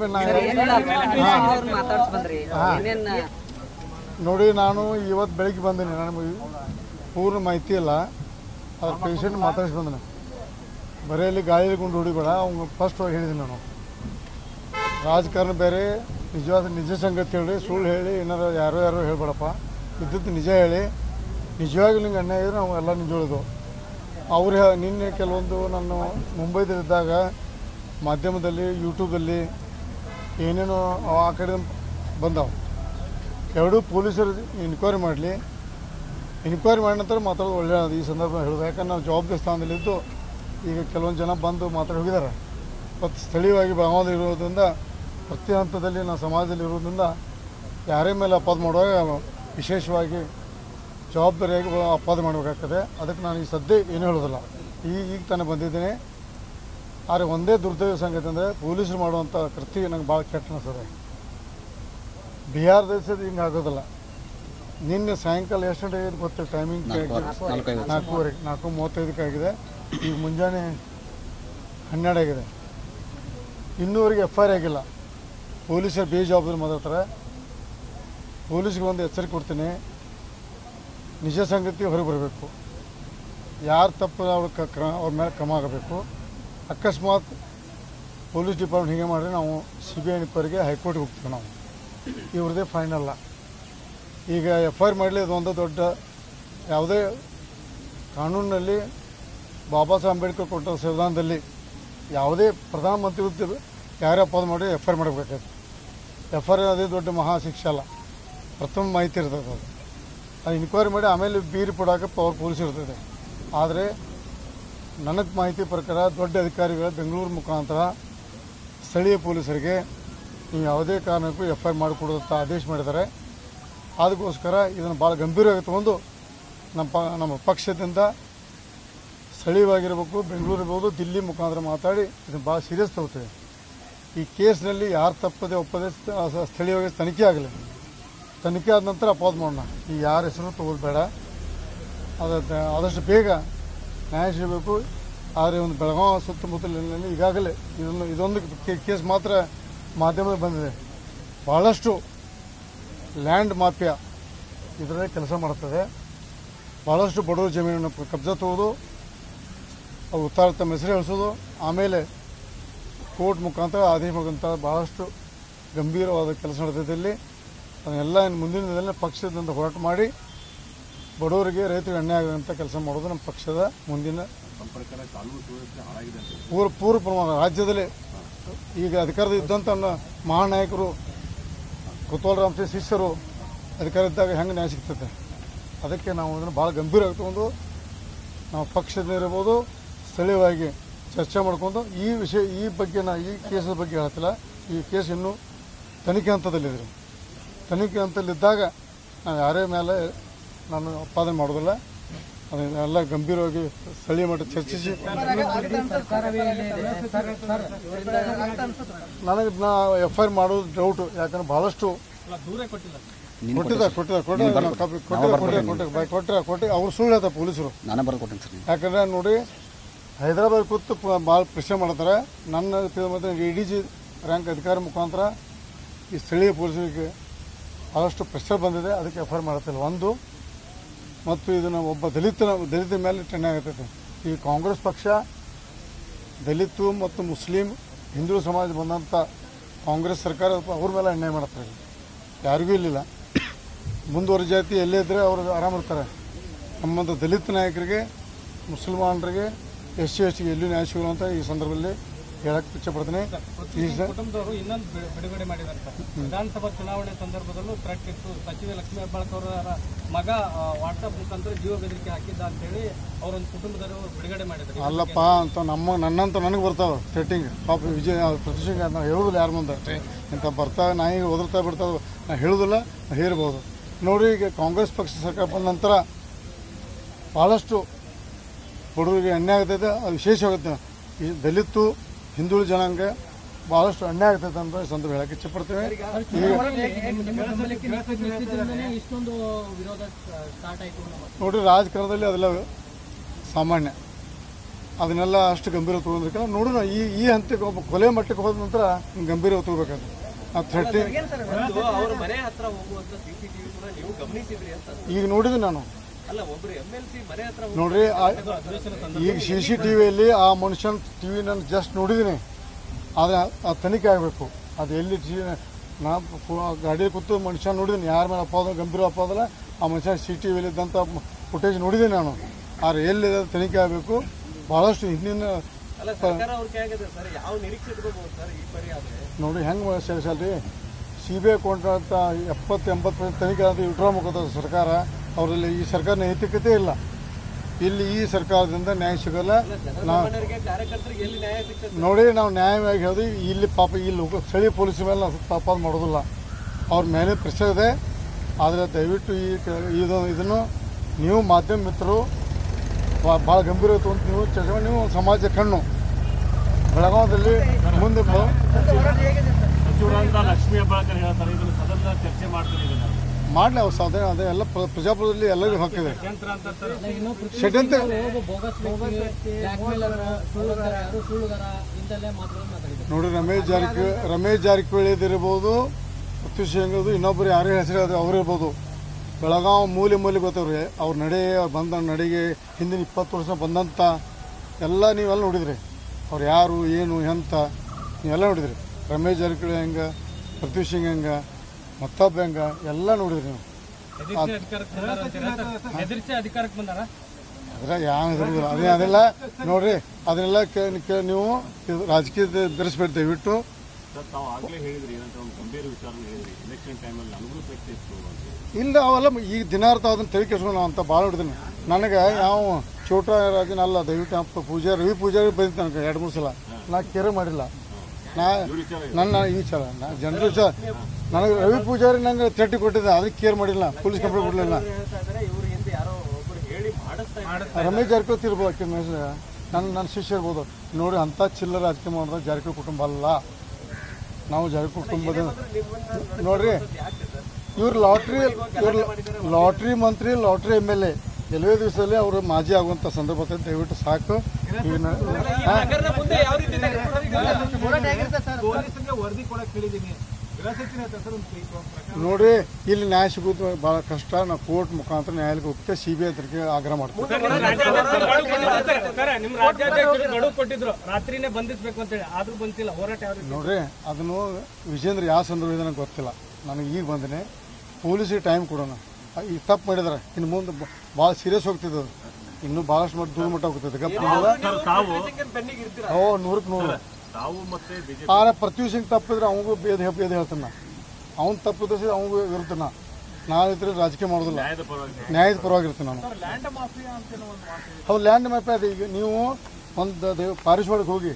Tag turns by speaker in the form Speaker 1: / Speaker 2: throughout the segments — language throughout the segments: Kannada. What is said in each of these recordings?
Speaker 1: ಆಮೇಲೆ ನಾ
Speaker 2: ಅವ್ರು ಮಾತಾಡ್ಸ್ ಬಂದ್ರಿ ಏನೇನ್
Speaker 1: ನೋಡಿ ನಾನು ಇವತ್ತು ಬೆಳಿಗ್ಗೆ ಬಂದೀನಿ ನನಗೆ ಪೂರ್ಣ ಮಾಹಿತಿ ಇಲ್ಲ ಅದ್ರ ಪೇಷಂಟ್ ಮಾತಾಡಿಸಿ ಬಂದನೆ ಬರೀ ಅಲ್ಲಿ ಗಾಳಿ ಗುಂಡು ಹೊಡಿಬೇಡ ಅವ್ನು ಫಸ್ಟ್ ಹೋಗಿ ಹೇಳಿದ್ದೀನಿ ನಾನು ರಾಜಕಾರಣ ಬೇರೆ ನಿಜವಾದ ನಿಜ ಸಂಗತಿ ಹೇಳಿ ಸುಳ್ಳು ಹೇಳಿ ಏನಾರು ಯಾರೋ ಯಾರೋ ಹೇಳ್ಬೇಡಪ್ಪ ಇದ್ದದ್ದು ನಿಜ ಹೇಳಿ ನಿಜವಾಗ್ಲೂ ನಿಂಗೆ ಅನ್ಯಾಯ ಇದ್ರೆ ನಾವು ಎಲ್ಲ ನಿಜ ಹೇಳಿದ್ವು ಅವ್ರು ಹೇ- ನಿನ್ನೆ ಕೆಲವೊಂದು ನಾನು ಮುಂಬೈದಲ್ಲಿದ್ದಾಗ ಮಾಧ್ಯಮದಲ್ಲಿ ಯೂಟ್ಯೂಬಲ್ಲಿ ಏನೇನೋ ಅವ ಆ ಕಡೆ ಬಂದವು ಎರಡೂ ಪೊಲೀಸರು ಇನ್ಕ್ವೈರಿ ಮಾಡಲಿ ಇನ್ಕ್ವೈರಿ ಮಾಡಿದ ನಂತರ ಮಾತಾಡೋದು ಒಳ್ಳೆಯದು ಈ ಸಂದರ್ಭ ಹೇಳೋದು ಯಾಕಂದ್ರೆ ನಾವು ಜವಾಬ್ದಾರಿ ಸ್ಥಾನದಲ್ಲಿದ್ದು ಈಗ ಕೆಲವೊಂದು ಜನ ಬಂದು ಮಾತಾಡಿ ಹೋಗಿದ್ದಾರೆ ಮತ್ತು ಸ್ಥಳೀಯವಾಗಿ ಬೆಳಗಾವದಲ್ಲಿ ಇರೋದ್ರಿಂದ ಪ್ರತಿ ಹಂತದಲ್ಲಿ ನಾವು ಸಮಾಜದಲ್ಲಿ ಇರೋದ್ರಿಂದ ಯಾರೇ ಮೇಲೆ ಅಪವಾದ ಮಾಡುವಾಗ ವಿಶೇಷವಾಗಿ ಜವಾಬ್ದಾರಿಯಾಗಿ ಅಪವಾದ ಮಾಡಬೇಕಾಗ್ತದೆ ಅದಕ್ಕೆ ನಾನು ಈ ಸದ್ಯ ಏನೂ ಹೇಳೋದಿಲ್ಲ ಈಗ ಈಗ ತಾನೇ ಬಂದಿದ್ದೀನಿ ಆದರೆ ಒಂದೇ ದುರ್ದೈವ ಸಂಗತಿ ಅಂದರೆ ಪೊಲೀಸರು ಮಾಡುವಂಥ ಕೃತ್ಯ ನಂಗೆ ಭಾಳ ಕೆಟ್ಟ ಅನಿಸ್ತದೆ ಬಿಹಾರ ದೇಶದ ಹಿಂಗೆ ಆಗೋದಿಲ್ಲ ನಿನ್ನೆ ಸಾಯಂಕಾಲ ಎಷ್ಟು ಗಂಟೆ ಆಗಿದೆ ಗೊತ್ತಿಲ್ಲ ಟೈಮಿಂಗ್ ನಾಲ್ಕೂವರೆ ನಾಲ್ಕು ಮೂವತ್ತೈದಕ್ಕೆ ಆಗಿದೆ ಈಗ ಮುಂಜಾನೆ ಹನ್ನೆರಡು ಆಗಿದೆ ಇನ್ನೂವರೆಗೆ ಎಫ್ ಐ ಆರ್ ಆಗಿಲ್ಲ ಪೊಲೀಸರು ಬೇಜವಾಬ್ದಾರಿ ಮಾತಾಡ್ತಾರೆ ಪೊಲೀಸ್ಗೆ ಒಂದು ಎಚ್ಚರಿಕೆ ಕೊಡ್ತೀನಿ ನಿಜ ಸಂಗತಿ ಹೊರಗೆ ಬರಬೇಕು ಯಾರು ತಪ್ಪು ಅವ್ರ ಕ ಕ್ರ ಅವ್ರ ಮೇಲೆ ಕ್ರಮ ಆಗಬೇಕು ಅಕಸ್ಮಾತ್ ಪೊಲೀಸ್ ಡಿಪಾರ್ಟ್ಮೆಂಟ್ ಹೀಗೆ ಮಾಡಿದ್ರೆ ನಾವು ಸಿ ಬಿ ಐ ನಿಪ್ಪರಿಗೆ ಹೈಕೋರ್ಟ್ಗೆ ಹೋಗ್ತೀವಿ ನಾವು ಇವ್ರದ್ದೇ ಫೈನಲ್ಲ ಈಗ ಎಫ್ ಐ ಆರ್ ಮಾಡಲಿ ಅದೊಂದು ದೊಡ್ಡ ಯಾವುದೇ ಕಾನೂನಿನಲ್ಲಿ ಬಾಬಾ ಸಾಹೇಬ್ ಅಂಬೇಡ್ಕರ್ ಕೊಟ್ಟ ಸಂವಿಧಾನದಲ್ಲಿ ಯಾವುದೇ ಪ್ರಧಾನಮಂತ್ರಿ ವಿರುದ್ಧ ಯಾರೇ ಅಪವಾದ ಮಾಡಿ ಎಫ್ ಐ ಆರ್ ಮಾಡಬೇಕಾಯ್ತು ಎಫ್ ಐ ಆರ್ ಅದೇ ದೊಡ್ಡ ಮಹಾ ಶಿಕ್ಷೆ ಅಲ್ಲ ಪ್ರಥಮ ಮಾಹಿತಿ ಇರ್ತದೆ ಅದು ಅದು ಇನ್ಕ್ವೈರಿ ಮಾಡಿ ಆಮೇಲೆ ಬೀರಿ ಕೊಡೋಕೆ ಪವರ್ ಪೊಲೀಸ್ ಇರ್ತದೆ ಆದರೆ ನನಗೆ ಮಾಹಿತಿ ಪ್ರಕಾರ ದೊಡ್ಡ ಅಧಿಕಾರಿಗಳು ಬೆಂಗಳೂರು ಮುಖಾಂತರ ಸ್ಥಳೀಯ ಪೊಲೀಸರಿಗೆ ನೀವು ಯಾವುದೇ ಕಾರಣಕ್ಕೂ ಎಫ್ ಐ ಆರ್ ಮಾಡಿಕೊಡೋದಂತ ಆದೇಶ ಮಾಡಿದ್ದಾರೆ ಅದಕ್ಕೋಸ್ಕರ ಇದನ್ನು ಭಾಳ ಗಂಭೀರವಾಗಿ ತಗೊಂಡು ನಮ್ಮ ಪ ನಮ್ಮ ಪಕ್ಷದಿಂದ ಸ್ಥಳೀಯವಾಗಿರಬೇಕು ಬೆಂಗಳೂರು ಇರ್ಬೋದು ದಿಲ್ಲಿ ಮುಖಾಂತರ ಮಾತಾಡಿ ಇದನ್ನು ಭಾಳ ಸೀರಿಯಸ್ ತಗೋತೇವೆ ಈ ಕೇಸ್ನಲ್ಲಿ ಯಾರು ತಪ್ಪದೆ ಒಪ್ಪದೆ ಸ್ಥ- ಸ- ಸ್ಥಳೀಯವಾಗಿ ತನಿಖೆ ಆಗಲಿ ತನಿಖೆ ಆದ ನಂತರ ಅಪವಾದ ಮಾಡೋಣ ಈ ಯಾರ ಹೆಸರು ತಗೋದು ಬೇಡ ಅದು ಆದಷ್ಟು ಬೇಗ ನ್ಯಾಯ ಸಿಗಬೇಕು ಆದರೆ ಒಂದು ಬೆಳಗಾವಿ ಸುತ್ತಮುತ್ತಲಿನಲ್ಲಿ ಈಗಾಗಲೇ ಇದನ್ನು ಇದೊಂದು ಕೇ- ಕೇಸ್ ಮಾತ್ರ ಮಾಧ್ಯಮದಲ್ಲಿ ಬಂದಿದೆ ಭಾಳಷ್ಟು ಲ್ಯಾಂಡ್ ಮಾಫಿಯಾ ಇದರಲ್ಲೇ ಕೆಲಸ ಮಾಡ್ತದೆ ಭಾಳಷ್ಟು ಬಡವರ ಜಮೀನನ್ನು ಪ- ಕಬ್ಜಾ ತಗೋದು ಅವ್ರು ಉತ್ತಾರ ತಮ್ಮ ಹೆಸರು ಹೇಳಿಸೋದು ಆಮೇಲೆ ಕೋರ್ಟ್ ಮುಖಾಂತರ ಆದೇಶ ಮುಖಾಂತರ ಭಾಳಷ್ಟು ಗಂಭೀರವಾದ ಕೆಲಸ ನಡೆದಿದೆ ಇಲ್ಲಿ ಅದನ್ನೆಲ್ಲ ಇನ್ನು ಮುಂದಿನ ದಿನದಲ್ಲಿ ಪಕ್ಷದಿಂದ ಹೋರಾಟ ಮಾಡಿ ಬಡವರಿಗೆ ರೈತರಿಗೆ ಅನ್ಯಾಯ ಆಗುವಂಥ ಕೆಲಸ ಮಾಡೋದು ನಮ್ಮ ಪಕ್ಷದ ಮುಂದಿನ ಪೂರ್ವ ಪೂರ್ವ ಪ್ರಮಾಣ ರಾಜ್ಯದಲ್ಲೇ ಈಗ ಅಧಿಕಾರದ ಇದ್ದಂಥ ನ- ಮಹಾನಾಯಕರು ಕುತೂಹಲ ರಾಮಚಂದ್ರ ಶಿಷ್ಯರು ಅಧಿಕಾರ ಇದ್ದಾಗ ಹೆಂಗೆ ನ್ಯಾಯ ಸಿಗ್ತದೆ ಅದಕ್ಕೆ ನಾವು ಅದನ್ನು ಭಾಳ ಗಂಭೀರವಾಗಿ ತಗೊಂಡು ನಾವು ಪಕ್ಷದಿಂದ ಇರ್ಬೋದು ಸ್ಥಳೀಯವಾಗಿ ಚರ್ಚೆ ಮಾಡ್ಕೊಂಡು ಈ ವಿಷಯ ಈ ಬಗ್ಗೆ ನಾ ಈ ಕೇಸದ ಬಗ್ಗೆ ಹೇಳ್ತಿಲ್ಲ ಈ ಕೇಸ್ ಇನ್ನೂ ತನಿಖೆ ಹಂತದಲ್ಲಿದೆ ತನಿಖೆ ಹಂತದಲ್ಲಿದ್ದಾಗ ನಾವು ಯಾರೇ ಮೇಲೆ ನಾನು ಅಪಾದನೆ ಮಾಡೋದಿಲ್ಲ ಅದನ್ನೆಲ್ಲ ಗಂಭೀರವಾಗಿ ಸ್ಥಳೀಯ ಮಟ್ಟ ಚರ್ಚಿಸಿ ನನಗೆ ನಾ ಎಫ್ ಐ ಆರ್ ಮಾಡೋದು ಡೌಟು ಯಾಕಂದ್ರೆ ಭಾಳಷ್ಟು ಕೊಟ್ಟಿದ್ದಾರೆ ಕೊಟ್ಟಿದ್ದಾರೆ ಕೊಟ್ಟಿದ್ದಾರೆ ನಾವು ಕಾಪಿ ಕೊಟ್ಟಿದ್ದಾರೆ ಕೊಟ್ಟಿದ್ದಾರೆ ಕೊಟ್ಟಿದ್ದಾರೆ ಕೊಟ್ಟರೆ ಕೊಟ್ಟು ಅವ್ರು ಸುಳ್ಳು ಹೇಳ್ತಾರೆ ಪೊಲೀಸರು
Speaker 3: ನಾನೇ ಬರೆದು ಕೊಟ್ಟೇನೆ ಸರ್
Speaker 1: ಯಾಕಂದ್ರೆ ನೋಡಿ ಹೈದರಾಬಾದ್ ಕೂತು ಭಾಳ ಪ್ರಶ್ನೆ ಮಾಡ್ತಾರೆ ನನ್ನ ತಿಳಿದ ಎ ಡಿ ಜಿ ರ್ಯಾಂಕ್ ಅಧಿಕಾರಿ ಮುಖಾಂತರ ಈ ಸ್ಥಳೀಯ ಪೊಲೀಸರಿಗೆ ಭಾಳಷ್ಟು ಪ್ರೆಷರ್ ಬಂದಿದೆ ಅದಕ್ಕೆ ಎಫ್ ಐ ಆರ್ ಮಾಡುತ್ತಿಲ್ಲ ಒಂದು ಮತ್ತು ಇದನ್ನು ಒಬ್ಬ ದಲಿತನ ದಲಿತ ಮೇಲೆ ಟೆನ್ ಆಗತ್ತೈತೆ ಈ ಕಾಂಗ್ರೆಸ್ ಪಕ್ಷ ದಲಿತು ಮತ್ತು ಮುಸ್ಲಿಂ ಹಿಂದೂ ಸಮಾಜ ಬಂದಂಥ ಕಾಂಗ್ರೆಸ್ ಸರ್ಕಾರ ಅವ್ರ ಮೇಲೆ ಅನ್ಯಾಯ ಮಾಡ್ತಾರೆ ಯಾರಿಗೂ ಇಲ್ಲಿಲ್ಲ ಮುಂದುವರೆ ಜಾತಿ ಎಲ್ಲೇ ಇದ್ದರೆ ಅವರು ಆರಾಮಿರ್ತಾರೆ ನಮ್ಮಂಥ ದಲಿತ ನಾಯಕರಿಗೆ ಮುಸಲ್ಮಾನರಿಗೆ ಎಸ್ ಸಿ ಎಸ್ ಟಿಗೆ ಎಲ್ಲಿ ನ್ಯಾಯ ಸಿಗಲ್ಲ ಅಂತ ಈ ಸಂದರ್ಭದಲ್ಲಿ ಹೇಳಕ್ಕೆ ಇಚ್ಛೆಪಡ್ತೀನಿ ಈ ಸ-
Speaker 4: ಕುಟುಂಬದವರು ಇನ್ನೊಂದು ಬಿ- ಬಿಡುಗಡೆ ಮಾಡಿದ್ದಾರೆ ಸರ್ ವಿಧಾನಸಭಾ ಚುನಾವಣೆ ಸಂದರ್ಭದಲ್ಲೂ ಥ್ರೆಟ್ ಇತ್ತು ಸಚಿವೆ ಲಕ್ಷ್ಮೀ ಹೆಬ್ಬಾಳ್ಕರ್ ಅವರ ಮಗ ವಾಟ್ಸಪ್ ಮುಖಾಂತರ ಜೀವ ಬೆದರಿಕೆ ಹಾಕಿದ್ದ ಅಂತೇಳಿ ಅವರೊಂದು ಕುಟುಂಬದವರು ಬಿಡುಗಡೆ ಮಾಡಿದ್ದಾರೆ
Speaker 1: ಅಲ್ಲಪ್ಪ ಅಂತ ನಮ್ಮ ನನ್ನಂತ ನನಗೆ ಬರ್ತಾವೆ ಸೆಟ್ಟಿಂಗ್ ಪಾಪ ವಿಜಯ್ ಪ್ರತಿಷ್ಠೆ ನಾವು ಹೇಳೋದಿಲ್ಲ ಯಾರ ಮುಂದೆ ಇಂಥ ಬರ್ತಾವೆ ನಾಯಿ ಒದರ್ತಾ ಬಿಡ್ತಾವೆ ನಾ ಹೇಳೋದಿಲ್ಲ ನಾ ಹೇಳ್ಬೋದು ನೋಡಿ ಈಗ ಕಾಂಗ್ರೆಸ್ ಪಕ್ಷ ಸರ್ಕಾರ ಬಂದ ನಂತರ ಭಾಳಷ್ಟು ಬಡವರಿಗೆ ಅನ್ಯಾಯ ಆಗ್ತೈತೆ ಅದು ವಿಶೇಷವಾಗುತ್ತೆ ಈ ದಲಿತು ಹಿಂದುಳಿದ ಜನಾಂಗ ಭಾಳಷ್ಟು ಅನ್ಯಾಯ ಆಗ್ತೈತೆ ಅಂತ ಈ ಸಂದರ್ಭ ಹೇಳಕ್ಕೆ ಇಚ್ಛೆಪಡ್ತೇವೆ
Speaker 4: ಇಷ್ಟೊಂದು ವಿರೋಧ ಸ್ಟಾರ್ಟ್ ಆಯಿತು
Speaker 1: ನೋಡಿ ರಾಜಕಾರಣದಲ್ಲಿ ಅದೆಲ್ಲ ಸಾಮಾನ್ಯ ಅದನ್ನೆಲ್ಲ ಅಷ್ಟು ಗಂಭೀರ ತಗೊಂಡ್ರೆ ನೋಡೋಣ ಈ ಈ ಹಂತಕ್ಕೆ ಒಬ್ಬ ಕೊಲೆ ಮಟ್ಟಕ್ಕೆ ಹೋದ ನಂತರ ಗಂಭೀರ ತಗೋಬೇಕಾದ್ರೆ ಆ ಥರ್ಟಿ
Speaker 4: ಒಂದು ಅವ್ರ ಮನೆ ಹತ್ರ ಹೋಗುವಂತ ಸಿಸಿಟಿವಿ ಕೂಡ ನೀವು ಗಮನಿಸಿದ್ರಿ ಅಂತ
Speaker 1: ಈಗ ನೋಡಿದೆ ನಾನು
Speaker 4: ಅಲ್ಲ ಒಬ್ರು ಎಂ ಎಲ್ ಸಿ ಮನೆ ಹತ್ರ
Speaker 1: ನೋಡ್ರಿ ಆ- ಈಗ ಸಿ ಸಿ ಟಿ ವಿಯಲ್ಲಿ ಆ ಮನುಷ್ಯನ ಟಿ ವಿ ನಾನು ಜಸ್ಟ್ ನೋಡಿದ್ದೀನಿ ಆದರೆ ಅದು ತನಿಖೆ ಆಗಬೇಕು ಅದು ಎಲ್ಲಿ ಟಿ ನಾ ಗಾಡಿಯಲ್ಲಿ ಕೂತು ಮನುಷ್ಯ ನೋಡಿದ್ದೀನಿ ಯಾರ ಮೇಲೆ ಅಪಾದ ಗಂಭೀರ ಅಪಾದಲ್ಲ ಆ ಮನುಷ್ಯ ಸಿ ಟಿ ವಿಯಲ್ಲಿ ಇದ್ದಂಥ ಫುಟೇಜ್ ನೋಡಿದ್ದೀನಿ ನಾನು ಆದರೆ ಎಲ್ಲಿದೆ ಅದು ತನಿಖೆ ಆಗಬೇಕು ಭಾಳಷ್ಟು ಹಿಂದಿನ
Speaker 4: ಅಲ್ಲ ಸರ್ಕಾರ ಅವ್ರ ಕೈಯಾಗಿದೆ ಸರ್ ಯಾವ ನಿರೀಕ್ಷೆ ಇಟ್ಕೋಬಹುದು ಸರ್ ಈ ಪರಿ ಆದ್ರೆ
Speaker 1: ನೋಡಿ ಹೆಂಗೆ ಸೇರಿಸಲ್ರಿ ಸಿ ಬಿ ಐ ಕೊಂಡ್ರಂತ ಎಪ್ಪತ್ತು ಎಂಬತ್ತು ಪರ್ಸೆಂಟ್ ತನಿಖೆ ಅಂತ ಇಟ್ರೋ ಮುಖದ ಸರ್ಕಾರ ಅವರಲ್ಲಿ ಈ ಸರ್ಕಾರ ನೈತಿಕತೆ ಇಲ್ಲ ಇಲ್ಲಿ ಈ ಸರ್ಕಾರದಿಂದ ನ್ಯಾಯ ಸಿಗಲ್ಲ ನಾ
Speaker 4: ಜನಸಾಮಾನ್ಯರಿಗೆ ಕಾರ್ಯಕರ್ತರಿಗೆ ಎಲ್ಲಿ ನ್ಯಾಯ ಸಿಗ್ತದೆ
Speaker 1: ನೋಡಿ ನಾವು ನ್ಯಾಯವಾಗಿ ಹೇಳಿದ್ವಿ ಇಲ್ಲಿ ಪಾಪ ಇಲ್ಲಿ ಉಪ- ಸ್ಥಳೀಯ ಪೊಲೀಸ್ ಮೇಲೆ ನಾವು ಪಾಪ ಮಾಡೋದಿಲ್ಲ ಅವ್ರ ಮೇಲೆ ಪ್ರೆಷರ್ ಇದೆ ಆದರೆ ದಯವಿಟ್ಟು ಈ ಕ- ಇದು ಇದನ್ನು ನೀವು ಮಾಧ್ಯಮ ಮಿತ್ರರು ಭಾಳ ಗಂಭೀರ ಅಂತ ನೀವು ಚರ್ಚೆ ಮಾಡಿ ನೀವು ಸಮಾಜ ಕಣ್ಣು ಬೆಳಗಾವದಲ್ಲಿ ಮುಂದೆ ಬ-
Speaker 3: ಸಚಿವರಾದ ಲಕ್ಷ್ಮೀ ಹೆಬ್ಬಾಳ್ಕರ್ ಹೇಳ್ತಾರೆ ಇದನ್ನು ಸದನದ ಚರ್ಚೆ ಮಾಡ್ತೀನಿ ಇದನ್ನ
Speaker 1: ಮಾಡಲಿ ಅವ್ರು ಸಾಧನೆ ಅದೇ ಎಲ್ಲ ಪ್ರ- ಪ್ರಜಾಪ್ರಭುತ್ವದಲ್ಲಿ ಎಲ್ಲರಿಗೂ ಹಕ್ಕಿದೆ ಷಡ್ಯಂತ್ರ ನೋಡಿ ರಮೇಶ್ ಜಾರಕಿಹೊಳಿ ರಮೇಶ್ ಜಾರಕಿಹೊಳಿ ಇರ್ಬೋದು ಪ್ರತ್ಯುಷ್ ಹೆಂಗದು ಇನ್ನೊಬ್ಬರು ಯಾರೇ ಹೆಸರು ಅದು ಅವ್ರು ಇರ್ಬೋದು ಬೆಳಗಾವಿ ಮೂಲೆ ಮೂಲೆ ಗೊತ್ತವ್ರಿ ಅವ್ರ ನಡೆ ಅವ್ರು ಬಂದ ನಡೆಗೆ ಹಿಂದಿನ ಇಪ್ಪತ್ತು ವರ್ಷ ಬಂದಂಥ ಎಲ್ಲ ನೀವೆಲ್ಲ ನೋಡಿದ್ರಿ ಅವ್ರು ಯಾರು ಏನು ಎಂತ ನೀವೆಲ್ಲ ನೋಡಿದ್ರಿ ರಮೇಶ್ ಜಾರಕಿಹೊಳಿ ಹೆಂಗೆ ಪ್ರತ್ಯುಷ್ ಸಿಂಗ್ ಹೆಂಗೆ ಮತ್ತೊಬ್ಬ ಹೆಂಗೆ ಎಲ್ಲ ನೋಡಿದ್ರಿ ನೀವು
Speaker 4: ಹೆದರ್ಸಿ ಅಧಿಕಾರಕ್ಕೆ ಬಂದಾರ ಅಂತೀರಾ? ಹೆದರ್ಸಿ ಅಧಿಕಾರಕ್ಕೆ ಬಂದಾರ
Speaker 1: ಅದ್ರ ಯಾವ ಹೆಸರು ಅದೇ ಅದೆಲ್ಲ ನೋಡ್ರಿ ಅದನ್ನೆಲ್ಲ ಕೇ ಕೇ- ನೀವು ಇದು ರಾಜಕೀಯದ ಬೆರೆಸ್ಬೇಡಿ ದಯವಿಟ್ಟು
Speaker 3: ಸರ್ ತಾವು ಆಗಲೇ ಹೇಳಿದ್ರಿ ಏನಂತ ಒಂದು ಗಂಭೀರ ವಿಚಾರ ಹೇಳಿದ್ರಿ ಎಲೆಕ್ಷನ್ ಟೈಮಲ್ಲಿ ನನಗೂ ಪೆಟ್ಟು ಇತ್ತು ಅಂತ
Speaker 1: ಇಲ್ಲ ಅವೆಲ್ಲ ಈಗ ದಿನಾರ್ಥ ಅದನ್ನ ತಲೆ ಕೆಡ್ಸ್ಕೊಂಡು ನಾವು ಅಂತ ಭಾಳ ಹೊಡ್ತೀನಿ ನನಗೆ ಯಾವ ಚೋಟ ರಾಜನ ಅಲ್ಲ ದಯವಿಟ್ಟು ಅಪ್ಪ ಪೂಜಾರಿ ರವಿ ಪೂಜಾರಿ ಬಂದಿತ್ತು ನನಗೆ ಎರಡು ಮೂರು ಸಲ ನಾ ಕೇರೆ ಮಾಡಿಲ್ಲ ನಾ ನನ್ನ ಈ ವಿಚಾರ ನಾ ಜನರ ವಿಚಾರ ನನಗೆ ರವಿ ಪೂಜಾರಿ ನಂಗೆ ಥ್ರೆಟ್ ಕೊಟ್ಟಿದ್ದೆ ಅದಕ್ಕೆ ಕೇರ್ ಮಾಡಿಲ್ಲ ಪೊಲೀಸ್ ಕಂಪ್ಲೇಂಟ್ ಕೊಡಲಿಲ್ಲ
Speaker 4: ಹೇಳ್ತಾ ಇದಾರೆ ಇವ್ರ ಹಿಂದೆ ಯಾರೋ ಒಬ್ರು ಹೇಳಿ ಮಾಡಿಸ್ತಾ ಇದ್ದಾರೆ
Speaker 1: ರಮೇಶ್ ಜಾರಕಿಹೊಳಿ ಇರ್ಬೋದು ಆಕೆ ಮೆಸ್- ನನ್ನ ನನ್ನ ಶಿಷ್ಯ ಇರ್ಬೋದು ನೋಡಿ ಅಂಥ ಚಿಲ್ಲರ ರಾಜಕೀಯ ಮಾಡಿದ್ರೆ ಜಾರಕಿಹೊಳಿ ಕುಟುಂಬ ಅಲ್ಲ ನಾವು ಜಾರಕಿಹೊಳಿ ಕುಟುಂಬದ ನೋಡ್ರಿ ಇವ್ರು ಲಾಟ್ರಿ ಇವ್ರು ಲಾಟ್ರಿ ಮಂತ್ರಿ ಲಾಟ್ರಿ ಎಮ್ ಎಲ್ ಎ ಕೆಲವೇ ದಿವಸದಲ್ಲಿ ಅವರು ಮಾಜಿ ಆಗುವಂಥ ಸಂದರ್ಭ ಬರ್ತೈತೆ ದಯವಿಟ್ಟು ಸಾಕು ಈಗ ನ- ಹಾ?
Speaker 4: ಮುಂದೆ ಯಾವ ರೀತಿ
Speaker 5: ಪೊಲೀಸರಿಗೆ ವರದಿ ಕೊಡಕ್ ಹೇಳಿದೀನಿ ಗೃಹ ಸಚಿವ ಹೆಸರು ಒಂದು ಕೈ ಪ್ರಕರಣ
Speaker 1: ನೋಡ್ರಿ ಇಲ್ಲಿ ನ್ಯಾಯ ಸಿಗೋದು ಭಾಳ ಕಷ್ಟ ನಾವು ಕೋರ್ಟ್ ಮುಖಾಂತರ ನ್ಯಾಯಾಲಯಕ್ಕೆ ಹೋಗ್ತೇವೆ ಸಿ ಬಿ ಐ ತನಿಖೆ ಆಗ್ರಹ ಮಾಡ್ತೀವಿ
Speaker 4: ನಿಮ್ ರಾಜ್ಯಾಧ್ಯಕ್ಷರು ಗಡುವು ಕೊಟ್ಟಿದ್ರು ರಾತ್ರಿನೇ ಬಂಧಿಸ್ಬೇಕು ಅಂತ ಹೇಳಿ ಆದ್ರೂ ಬಂದಿಲ್ಲ ಹೋರಾಟ ಯಾವ ರೀತಿ
Speaker 1: ನೋಡ್ರಿ ಅದನ್ನು ವಿಜೇಂದ್ರ ಯಾವ ಸಂದರ್ಭ ನನಗೆ ಗೊತ್ತಿಲ್ಲ ನನಗೆ ಈಗ ಬಂದಿನಿ ಪೊಲೀಸಿಗೆ ಟೈಮ್ ಕೊಡೋಣ ಈಗ ತಪ್ಪು ಮಾಡಿದಾರೆ ಇನ್ನು ಮುಂದೆ ಭಾಳ ಸೀರಿಯಸ್ ಹೋಗ್ತಿದ್ದು ಇನ್ನೂ ಭಾಳಷ್ಟು ಮಟ್ಟ ದೂರ ಮಟ್ಟ ಹೋಗ್ತದೆ ಗಪ್ಪ
Speaker 3: ಸರ್ ತಾವು
Speaker 4: ಬೆನ್ನಿಗೆ ಇರ್ತೀರ
Speaker 1: ಓ ನೂರಕ್ಕೆ ನೂರು
Speaker 3: ತಾವು ಮತ್ತೆ ಬಿಜೆಪಿ
Speaker 1: ಆದ್ರೆ ಪ್ರತಿ ಸಿಂಗ್ ತಪ್ಪಿದ್ರೆ ಅವನಿಗೂ ಬೇದ ಬೇದ ಹೇಳ್ತಾನೆ ಅವ್ನು ತಪ್ಪಿದ್ರೆ ಸಹ ಅವನಿಗೂ ವಿರುದ್ಧ ನಾ ನಾನು ಇದ್ರೆ ರಾಜಕೀಯ ಮಾಡೋದಿಲ್ಲ
Speaker 3: ನ್ಯಾಯದ ಪರವಾಗಿ
Speaker 1: ನ್ಯಾಯದ ಪರವಾಗಿರ್ತೀನಿ ನಾನು
Speaker 5: ಲ್ಯಾಂಡ್ ಮಾಫಿಯಾ ಅಂತ ಏನೋ ಒಂದು ಮಾತು ಇದೆ.
Speaker 1: ಹೌದು ಲ್ಯಾಂಡ್ ಮ್ಯಾಪ್ ಅದು ಈಗ ನೀವು ಒಂದು ಪಾರಿಶ್ವಾಡಕ್ಕೆ ಹೋಗಿ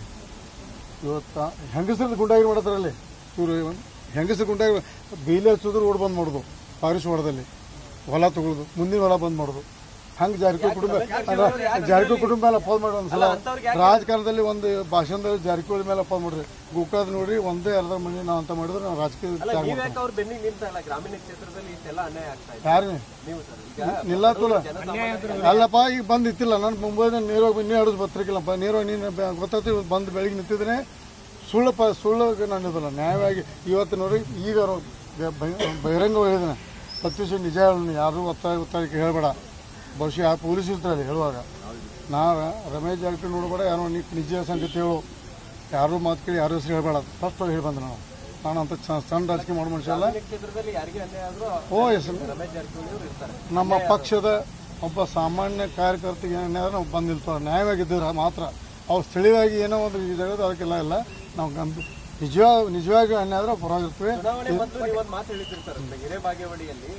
Speaker 1: ಇವತ್ತು ಹೆಂಗಸರದ ಗುಂಡಾಗಿ ಮಾಡೋದ್ರಲ್ಲಿ ಇವರು ಹೆಂಗಸರ ಗುಂಡಾಗಿ ಬೇಲಿ ಹಚ್ಚೋದ್ರು ಓಡ್ ಬಂದ್ ಮಾಡೋದು ಪಾರಿಶ್ವಾಡದಲ್ಲಿ ಹೊಲ ತಗೊಳ್ಳೋದು ಮುಂದಿನ ಹೊಲ ಬಂದ್ ಮಾಡೋದು ಹಂಗೆ ಜಾರಕಿಹೊಳಿ ಕುಟುಂಬ ಅಲ್ಲ, ಜಾರಕಿಹೊಳಿ ಕುಟುಂಬ ಮೇಲೆ ಅಪೋಸ್ ಮಾಡಿ ಒಂದ್ಸಲ ರಾಜಕಾರಣದಲ್ಲಿ ಒಂದು ಭಾಷಣದಲ್ಲಿ ಜಾರಕಿಹೊಳಿ ಮೇಲೆ ಅಪೋಸ್ ಮಾಡ್ರಿ ಗೋಕಾದ ನೋಡ್ರಿ ಒಂದೇ ಅರ್ಧ ಮನೆ ನಾವು ಅಂತ ಮಾಡಿದ್ರೆ ನಾವು ರಾಜಕೀಯ ತ್ಯಾಗ ಮಾಡ್ತೀವಿ
Speaker 4: ನೀವ್ಯಾಕೆ ಅವ್ರ ಬೆನ್ನಿಗೆ ನಿಲ್ತಾ ಇಲ್ಲ ಗ್ರಾಮೀಣ ಕ್ಷೇತ್ರದಲ್ಲಿ ಇಷ್ಟೆಲ್ಲ ಅನ್ಯಾಯ ಆಗ್ತಾ ಇದೆ
Speaker 1: ಯಾರು
Speaker 4: ನೀವು ಸರ್ ಈಗ
Speaker 1: ನಿಲ್ಲತ್ತಲ್ಲ ಅಲ್ಲಪ್ಪ ಈಗ ಬಂದು ನಿಂತಿಲ್ಲ ನಾನು ಮುಂಬೈನ ನೇರವಾಗಿ ನೀರು ಆಡೋದು ಬರ್ತಿರ್ಕಿಲ್ಲಪ್ಪ ನೇರವಾಗಿ ನೀನು ಬ- ಗೊತ್ತಾಯ್ತು ಇವತ್ತು ಬಂದು ಬೆಳಿಗ್ಗೆ ನಿಂತಿದ್ರೆ ಸುಳ್ಳು ಪ ಸುಳ್ಳು ನಾನು ಇದಲ್ಲ ನ್ಯಾಯವಾಗಿ ಇವತ್ತು ನೋಡಿ ಈಗ ಅವ್ರು ಬ- ಬಹಿ- ಬಹಿರಂಗ ಹೇಳಿದಾನೆ ಪ್ರತ್ಯುಷ ನಿಜ ಹೇಳೋಣ ಯಾರು ಒತ್ತಾಯ ಒತ್ತಾಯಕ್ಕೆ ಹೇಳಬೇಡ ಬಹುಶಃ ಯಾವ ಪೊಲೀಸ್ ಇರ್ತಾರೆ ಹೇಳುವಾಗ ನಾ ರಮೇಶ್ ಜಾರಕಿಹೊಳಿ ನೋಡಬೇಡ ಯಾರೋ ನೀ ನಿಜ ಸಂಗತಿ ಹೇಳು ಯಾರು ಮಾತು ಕೇಳಿ ಯಾರು ಹೆಸರು ಹೇಳಬೇಡ ಫಸ್ಟ್ ಹೇಳಿ ಬಂದೆ ನಾನು ನಾನು ಅಂತ ಚ- ಸಣ್ಣ ರಾಜಕೀಯ ಮಾಡೋ ಮನುಷ್ಯ ಅಲ್ಲ
Speaker 4: ಕ್ಷೇತ್ರದಲ್ಲಿ ಯಾರಿಗೆ ಅನ್ಯಾಯ ಆದ್ರೂ
Speaker 1: ಓ ಎಸ್
Speaker 4: ರಮೇಶ್ ಜಾರಕಿಹೊಳಿ ಅವರು ಇರ್ತಾರೆ
Speaker 1: ನಮ್ಮ ಪಕ್ಷದ ಒಬ್ಬ ಸಾಮಾನ್ಯ ಕಾರ್ಯಕರ್ತೆಗೆ ಏನಾದ್ರೆ ನಾವು ಬಂದು ನಿಲ್ತಾರೆ ನ್ಯಾಯವಾಗಿದ್ದರೆ ಮಾತ್ರ ಅವ್ರು ಸ್ಥಳೀಯವಾಗಿ ಏನೋ ಒಂದು ಇದಾಗೋದು ಅದಕ್ಕೆಲ್ಲ ಇಲ್ಲ ನಾವು ಗಂಭೀರ ನಿಜವಾಗ ನಿಜವಾಗಿ ಅನ್ಯಾದ್ರೆ ಪರವಾಗಿರ್ತೀವಿ
Speaker 4: ಚುನಾವಣೆ ಬಂದು ನೀವೊಂದು ಮಾತು ಹೇಳಿರ್ತಾರೆ ಹಿರೇಬಾಗೇವಾಡಿಯಲ್ಲಿ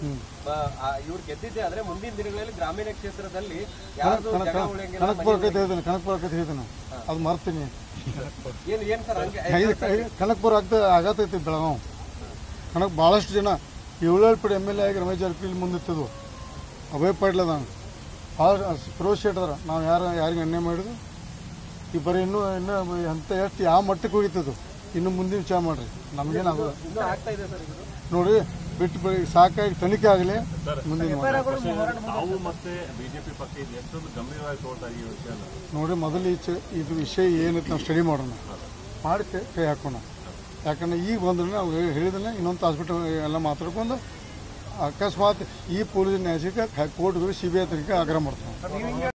Speaker 4: ಇವ್ರು ಗೆದ್ದಿದ್ದೆ ಆದ್ರೆ ಮುಂದಿನ ದಿನಗಳಲ್ಲಿ ಗ್ರಾಮೀಣ ಕ್ಷೇತ್ರದಲ್ಲಿ ಯಾರ್ದು
Speaker 1: ಕಣಕ್
Speaker 4: ಜಾಗ ಉಳಿಯಂಗಿಲ್ಲ
Speaker 1: ಕಣಕ್ ಬರಕೈತೆ ಹೇಳ್ತೀನಿ ಕಣಕ್ ಬರಕೈತೆ ಹೇಳ್ತೀನಿ ಅದು ಮರ್ತೀನಿ
Speaker 4: ಏನ್ ಏನ್ ಸರ್ ಹಂಗೆ
Speaker 1: ಕನಕ್ಪುರ ಆಗ್ತಾ ಆಗತೈತಿ ಬೆಳಗಾವ್ ಕನಕ್ ಭಾಳಷ್ಟು ಜನ ಏಳೇಳು ಪಡಿ ಎಮ್ ಎಲ್ ಎ ಆಗಿ ರಮೇಶ್ ಜಾರಕಿಹೊಳಿ ಮುಂದಿತ್ತದು ಅಭಯ ಪಾಟ್ಲ ಅದಾನ ಭಾಳ ಪ್ರೋಶೇಟ್ ಅದಾರ ನಾವು ಯಾರು ಯಾರಿಗೆ ಅನ್ಯಾಯ ಮಾಡಿದ್ರು ಈ ಬರೀ ಇನ್ನೂ ಇನ್ನೂ ಅಂತ ಎಷ್ಟು ಯಾವ ಮಟ್ಟಕ್ಕೆ ಹೋಗಿತ್ತದು ಇನ್ನು ಮುಂದಿನ ವಿಚಾರ ಮಾಡ್ರಿ ನಮಗೇನಾಗೋದು
Speaker 4: ಇನ್ನೂ ಆಗ್ತಾ ಇದೆ ಸರ್ ಇದು
Speaker 1: ನೋಡಿ ಬಿಟ್ಟು ಬರೀ ಸಾಕಾಗಿ ತನಿಖೆ ಆಗಲಿ ಮುಂದಿನ ಮಾತು.
Speaker 3: ತಾವು ಮತ್ತೆ ಬಿಜೆಪಿ ಪಕ್ಷ ಇದು ಎಷ್ಟೊಂದು ಗಂಭೀರವಾಗಿ ತಗೊಳ್ತಾ ಈ ವಿಷಯನ
Speaker 1: ನೋಡಿ ಮೊದಲು ಈ ಚ- ಇದು ವಿಷಯ ಏನಂತ ನಾವು ಸ್ಟಡಿ ಮಾಡೋಣ ಮಾಡಿ ಕೈ ಕೈ ಹಾಕೋಣ ಯಾಕಂದ್ರೆ ಈಗ ಬಂದ್ರೆ ನಾವು ಹೇಳಿದ್ರೆ ಇನ್ನೊಂದು ತಾಸು ಬಿಟ್ಟು ಎಲ್ಲ ಮಾತಾಡ್ಕೊಂಡು ಅಕಸ್ಮಾತ್ ಈ ಪೊಲೀಸ್ ನ್ಯಾಯಕ್ಕೆ ಕೋರ್ಟ್ಗೆ ಸಿ ಬಿ ಐ ತನಿಖೆ ಆಗ್ರಹ ಮಾಡ್ತಾವೆ